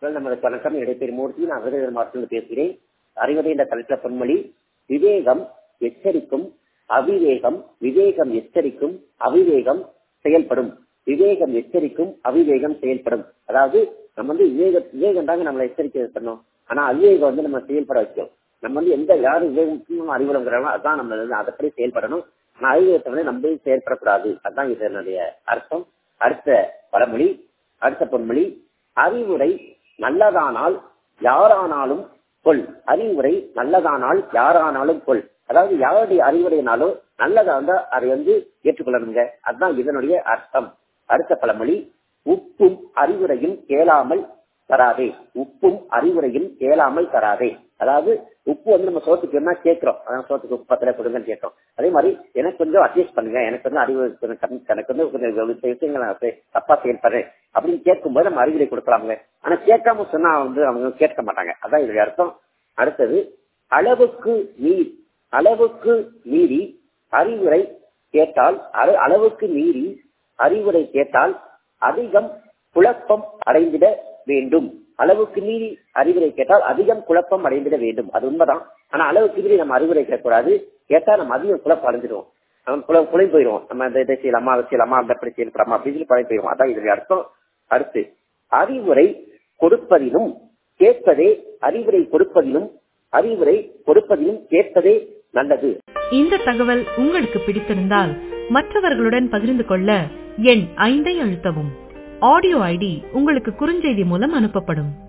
நமது வணக்கம் இடைப்பேர் மூர்த்தி நான் விருதுநகர் மாவட்டத்தில் பேசுகிறேன் அறிவுரை என்ற தலைப்பில் பொன்மொழி விவேகம் எச்சரிக்கும் அவிவேகம் விவேகம் எச்சரிக்கும் அவிவேகம் செயல்படும் விவேகம் எச்சரிக்கும் அவிவேகம் செயல்படும் அதாவது நம்ம வந்து விவேக விவேகம் தாங்க நம்மளை எச்சரிக்கை பண்ணோம் ஆனா அவிவேகம் வந்து நம்ம செயல்பட வைக்கும் நம்ம வந்து எந்த யாரும் விவேகம் அறிவுறுங்கிறாங்களோ அதான் நம்ம வந்து அதப்படி செயல்படணும் ஆனா அவிவேகத்தை வந்து நம்ம செயல்படக்கூடாது அதுதான் இதனுடைய அர்த்தம் அடுத்த பழமொழி அடுத்த பொன்மொழி அறிவுரை நல்லதானால் யாரானாலும் கொள் அறிவுரை நல்லதானால் யாரானாலும் கொள் அதாவது யாருடைய அறிவுரைனாலும் நல்லதா இருந்தா அதை வந்து ஏற்றுக்கொள்ளணுங்க அதுதான் இதனுடைய அர்த்தம் அடுத்த பழமொழி உப்பும் அறிவுரையும் கேளாமல் தராதே உப்பும் அறிவுரையும் கேளாமல் தராதே அதாவது உப்பு வந்து நம்ம சோத்துக்கு என்ன கேட்கிறோம் அதான் சோத்துக்கு உப்பு பத்திர கொடுங்கன்னு கேட்கிறோம் அதே மாதிரி எனக்கு கொஞ்சம் அட்ஜஸ்ட் பண்ணுங்க எனக்கு வந்து அறிவு எனக்கு வந்து கொஞ்சம் விஷயங்கள் நான் தப்பா செயல்படுறேன் அப்படின்னு கேட்கும்போது நம்ம அறிவுரை கொடுக்கலாமுங்க ஆனா கேட்காம சொன்னா வந்து அவங்க கேட்க மாட்டாங்க அதான் இதோடைய அர்த்தம் அடுத்தது அளவுக்கு மீறி அளவுக்கு மீறி அறிவுரை கேட்டால் அளவுக்கு மீறி அறிவுரை கேட்டால் அதிகம் குழப்பம் அடைந்திட வேண்டும் அளவுக்கு மீறி அறிவுரை கேட்டால் அதிகம் குழப்பம் அடைந்திட வேண்டும் அது உண்மைதான் ஆனா அளவுக்கு மீறி நம்ம அறிவுரை கேட்கக்கூடாது கேட்டா நம்ம அதிகம் குழப்பம் அடைஞ்சிடுவோம் நம்ம குழ குழை போயிடுவோம் நம்ம இந்த இதை செய்யலாமா அதை செய்யலாமா அந்த எப்படி செயல்படாமா அப்படின்னு சொல்லி குழை போயிடுவோம் அதான் இதனுடைய அர்த்தம் அடுத்து அறிவுரை கொடுப்பதிலும் கேட்பதே அறிவுரை கொடுப்பதிலும் அறிவுரை கொடுப்பதிலும் கேட்பதே நல்லது இந்த தகவல் உங்களுக்கு பிடித்திருந்தால் மற்றவர்களுடன் பகிர்ந்து கொள்ள எண் ஐந்தை அழுத்தவும் ஆடியோ ஐடி உங்களுக்கு குறுஞ்செய்தி மூலம் அனுப்பப்படும்